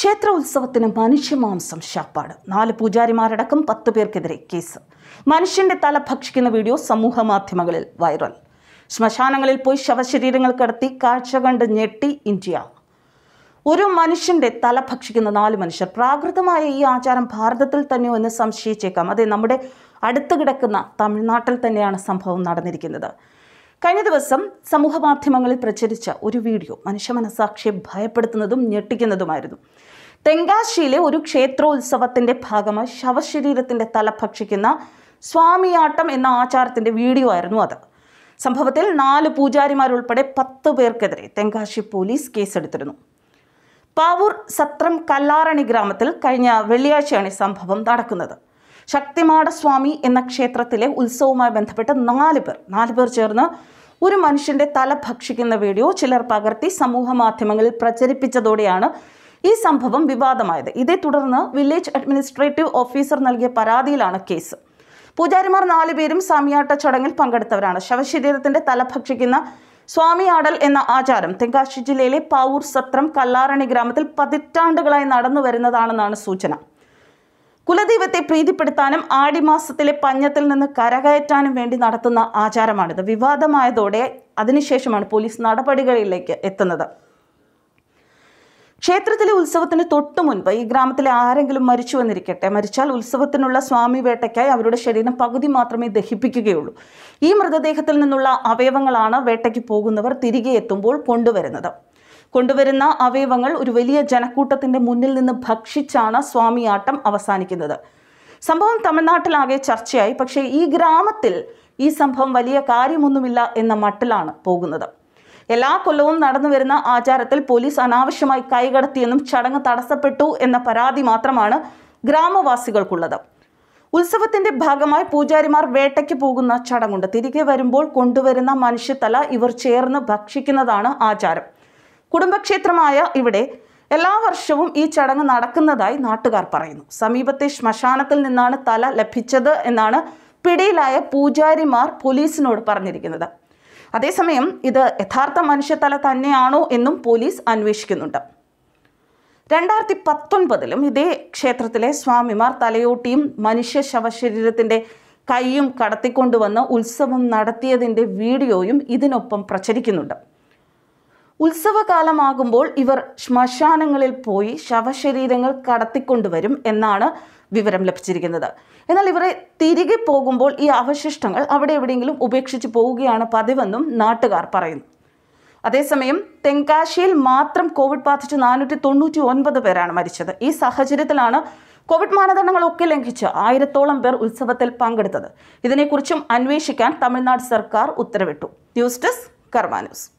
ക്ഷേത്ര ഉത്സവത്തിന് മനുഷ്യമാംസം ശാപ്പാട് നാല് പൂജാരിമാരടക്കം പത്ത് പേർക്കെതിരെ കേസ് മനുഷ്യന്റെ തല ഭക്ഷിക്കുന്ന വീഡിയോ സമൂഹ മാധ്യമങ്ങളിൽ വൈറൽ ശ്മശാനങ്ങളിൽ പോയി ശവശരീരങ്ങൾ കടത്തി കാഴ്ച കണ്ട് ഞെട്ടി ഇന്ത്യ ഒരു മനുഷ്യന്റെ തല ഭക്ഷിക്കുന്ന നാല് മനുഷ്യർ പ്രാകൃതമായ ഈ ആചാരം ഭാരതത്തിൽ തന്നെയോ എന്ന് സംശയിച്ചേക്കാം അതെ നമ്മുടെ അടുത്ത് കിടക്കുന്ന തമിഴ്നാട്ടിൽ തന്നെയാണ് സംഭവം നടന്നിരിക്കുന്നത് കഴിഞ്ഞ ദിവസം സമൂഹ മാധ്യമങ്ങളിൽ പ്രചരിച്ച ഒരു വീഡിയോ മനുഷ്യ മനസാക്ഷിയെ ഭയപ്പെടുത്തുന്നതും ഞെട്ടിക്കുന്നതുമായിരുന്നു തെങ്കാശിയിലെ ഒരു ക്ഷേത്രോത്സവത്തിന്റെ ഭാഗമായി ശവശരീരത്തിന്റെ തല ഭക്ഷിക്കുന്ന സ്വാമിയാട്ടം എന്ന ആചാരത്തിന്റെ വീഡിയോ ആയിരുന്നു അത് സംഭവത്തിൽ നാല് പൂജാരിമാരുൾപ്പെടെ പത്ത് പേർക്കെതിരെ തെങ്കാശി പോലീസ് കേസെടുത്തിരുന്നു പാവൂർ സത്രം കല്ലാറണി ഗ്രാമത്തിൽ കഴിഞ്ഞ വെള്ളിയാഴ്ചയാണ് ഈ സംഭവം നടക്കുന്നത് ശക്തിമാടസ്വാമി എന്ന ക്ഷേത്രത്തിലെ ഉത്സവവുമായി ബന്ധപ്പെട്ട് നാല് പേർ നാല് പേർ ചേർന്ന് ഒരു മനുഷ്യന്റെ തല ഭക്ഷിക്കുന്ന വീഡിയോ ചിലർ പകർത്തി സമൂഹ മാധ്യമങ്ങളിൽ പ്രചരിപ്പിച്ചതോടെയാണ് ഈ സംഭവം വിവാദമായത് ഇതേ തുടർന്ന് വില്ലേജ് അഡ്മിനിസ്ട്രേറ്റീവ് ഓഫീസർ നൽകിയ പരാതിയിലാണ് കേസ് പൂജാരിമാർ നാലുപേരും സാമിയാട്ട ചടങ്ങിൽ പങ്കെടുത്തവരാണ് ശവശരീരത്തിന്റെ തല ഭക്ഷിക്കുന്ന സ്വാമിയാടൽ എന്ന ആചാരം തെങ്കാശി ജില്ലയിലെ പാവൂർ സത്രം കല്ലാറണി ഗ്രാമത്തിൽ പതിറ്റാണ്ടുകളായി നടന്നു വരുന്നതാണെന്നാണ് സൂചന കുലദൈവത്തെ പ്രീതിപ്പെടുത്താനും ആടിമാസത്തിലെ പഞ്ഞത്തിൽ നിന്ന് കരകയറ്റാനും വേണ്ടി നടത്തുന്ന ആചാരമാണിത് വിവാദമായതോടെ അതിനുശേഷമാണ് പോലീസ് നടപടികളിലേക്ക് എത്തുന്നത് ക്ഷേത്രത്തിലെ ഉത്സവത്തിന് തൊട്ടു മുൻപ് ഈ ഗ്രാമത്തിലെ ആരെങ്കിലും മരിച്ചു വന്നിരിക്കട്ടെ മരിച്ചാൽ ഉത്സവത്തിനുള്ള സ്വാമി വേട്ടയ്ക്കായി അവരുടെ ശരീരം പകുതി മാത്രമേ ദഹിപ്പിക്കുകയുള്ളൂ ഈ മൃതദേഹത്തിൽ നിന്നുള്ള അവയവങ്ങളാണ് വേട്ടയ്ക്ക് പോകുന്നവർ തിരികെ എത്തുമ്പോൾ കൊണ്ടുവരുന്നത് കൊണ്ടുവരുന്ന അവയവങ്ങൾ ഒരു വലിയ ജനക്കൂട്ടത്തിന്റെ മുന്നിൽ നിന്ന് ഭക്ഷിച്ചാണ് സ്വാമിയാട്ടം അവസാനിക്കുന്നത് സംഭവം തമിഴ്നാട്ടിലാകെ ചർച്ചയായി പക്ഷേ ഈ ഗ്രാമത്തിൽ ഈ സംഭവം വലിയ കാര്യമൊന്നുമില്ല എന്ന മട്ടിലാണ് പോകുന്നത് എല്ലാ കൊല്ലവും നടന്നു വരുന്ന ആചാരത്തിൽ പോലീസ് അനാവശ്യമായി കൈകടത്തിയെന്നും ചടങ്ങ് തടസ്സപ്പെട്ടു എന്ന പരാതി മാത്രമാണ് ഗ്രാമവാസികൾക്കുള്ളത് ഉത്സവത്തിന്റെ ഭാഗമായി പൂജാരിമാർ വേട്ടയ്ക്ക് പോകുന്ന ചടങ്ങുണ്ട് തിരികെ വരുമ്പോൾ കൊണ്ടുവരുന്ന മനുഷ്യത്തല ഇവർ ചേർന്ന് ഭക്ഷിക്കുന്നതാണ് ആചാരം കുടുംബക്ഷേത്രമായ ഇവിടെ എല്ലാ വർഷവും ഈ ചടങ്ങ് നടക്കുന്നതായി നാട്ടുകാർ പറയുന്നു സമീപത്തെ ശ്മശാനത്തിൽ നിന്നാണ് തല ലഭിച്ചത് എന്നാണ് പിടിയിലായ പൂജാരിമാർ പോലീസിനോട് പറഞ്ഞിരിക്കുന്നത് അതേസമയം ഇത് യഥാർത്ഥ മനുഷ്യത്തല തന്നെയാണോ എന്നും പോലീസ് അന്വേഷിക്കുന്നുണ്ട് രണ്ടായിരത്തി പത്തൊൻപതിലും ഇതേ ക്ഷേത്രത്തിലെ സ്വാമിമാർ തലയോട്ടിയും മനുഷ്യ ശവശരീരത്തിൻ്റെ കൈയും കടത്തിക്കൊണ്ടുവന്ന് ഉത്സവം നടത്തിയതിൻ്റെ വീഡിയോയും ഇതിനൊപ്പം പ്രചരിക്കുന്നുണ്ട് ഉത്സവകാലമാകുമ്പോൾ ഇവർ ശ്മശാനങ്ങളിൽ പോയി ശവശരീരങ്ങൾ കടത്തിക്കൊണ്ടുവരും എന്നാണ് വിവരം ലഭിച്ചിരിക്കുന്നത് എന്നാൽ ഇവരെ തിരികെ പോകുമ്പോൾ ഈ അവശിഷ്ടങ്ങൾ അവിടെ എവിടെയെങ്കിലും ഉപേക്ഷിച്ച് പോവുകയാണ് പതിവെന്നും നാട്ടുകാർ പറയുന്നു അതേസമയം തെങ്കാശിയിൽ മാത്രം കോവിഡ് ബാധിച്ച് നാനൂറ്റി തൊണ്ണൂറ്റി ഒൻപത് പേരാണ് മരിച്ചത് ഈ സാഹചര്യത്തിലാണ് കോവിഡ് മാനദണ്ഡങ്ങളൊക്കെ ലംഘിച്ച് ആയിരത്തോളം പേർ ഉത്സവത്തിൽ പങ്കെടുത്തത് ഇതിനെക്കുറിച്ചും അന്വേഷിക്കാൻ തമിഴ്നാട് സർക്കാർ ഉത്തരവിട്ടു ന്യൂസ് ഡെസ്ക് കർമ്മ ന്യൂസ്